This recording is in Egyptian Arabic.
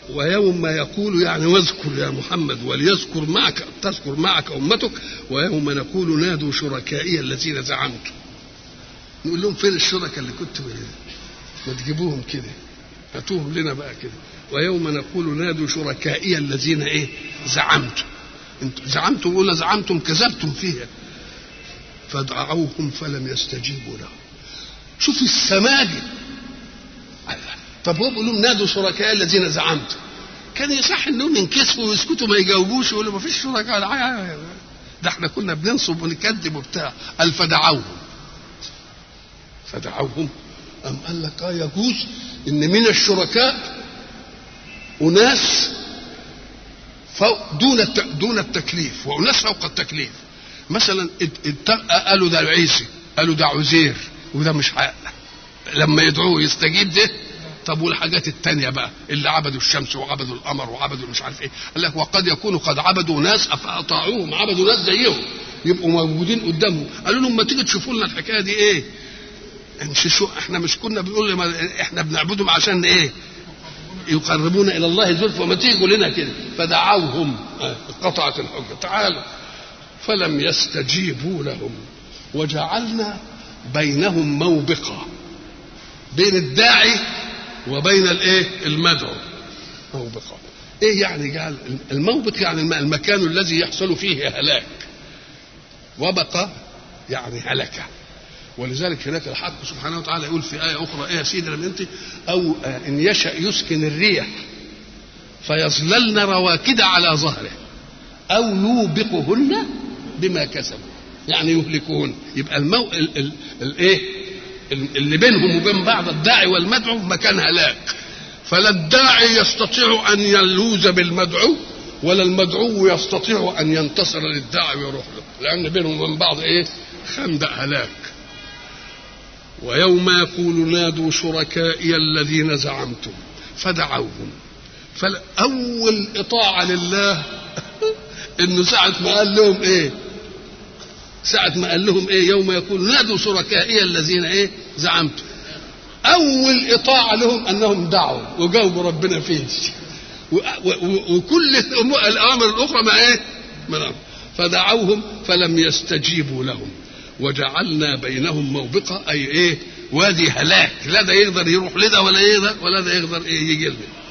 ويوم ما يقول يعني واذكر يا محمد وليذكر معك تذكر معك امتك ويوم نقول نادوا شركائي الذين زعمتم نقول لهم فين الشركاء اللي كنتوا ما تجيبوهم كده هاتوهم لنا بقى كده ويوم نقول نادوا شركائي الذين ايه زعمتم انتم زعمتم ولا زعمتم كذبتم فيها فدعوهم فلم يستجيبوا لهم شوف السماجه طب هو بيقول لهم نادوا شركاء الذين زعمتم كان يصح انهم ينكسفوا ويسكتوا ما يجاوبوش ويقولوا ما فيش شركاء ده احنا كنا بننصب ونكذب وبتاع قال فدعوهم فدعوهم أم قال لك اه يجوز ان من الشركاء اناس فوق دون دون التكليف واناس فوق التكليف مثلا قالوا ده عيسى قالوا ده عزير وده مش حق لما يدعوه يستجيب ده طب والحاجات التانية بقى اللي عبدوا الشمس وعبدوا القمر وعبدوا مش عارف ايه قال لك وقد يكونوا قد عبدوا ناس فاطاعوهم عبدوا ناس زيهم يبقوا موجودين قدامهم قالوا لهم ما تيجي تشوفوا لنا الحكايه دي ايه مش شو احنا مش كنا بنقول احنا بنعبدهم عشان ايه يقربونا الى الله زلفى وما تيجوا لنا كده فدعوهم قطعت الحجه تعالوا فلم يستجيبوا لهم وجعلنا بينهم موبقه بين الداعي وبين الايه المدعو موبقه ايه يعني جعل الموبق يعني المكان الذي يحصل فيه هلاك وبقى يعني هلكه ولذلك هناك الحق سبحانه وتعالى يقول في آية أخرى إيه يا سيدي لما أنت أو إن يشأ يسكن الريح فيظللن رواكد على ظهره أو يوبقهن بما كسبوا يعني يهلكهن يبقى المو ال ال الايه اللي بينهم وبين بعض الداعي والمدعو مكان هلاك فلا الداعي يستطيع ان يلوذ بالمدعو ولا المدعو يستطيع ان ينتصر للداعي ويروح له لان بينهم وبين بعض ايه خندق هلاك ويوم يقول نادوا شركائي الذين زعمتم فدعوهم فأول إطاعة لله إنه ساعة ما قال لهم إيه ساعة ما قال لهم إيه يوم يقول نادوا شركائي الذين إيه زعمتم أول إطاعة لهم أنهم دعوا وجاوبوا ربنا فيه وكل الأوامر الأخرى ما إيه ما فدعوهم فلم يستجيبوا لهم وجعلنا بينهم موبقة أي إيه وادي هلاك لا ده يقدر يروح لده ولا يقدر ولا ده يقدر إيه يجي لده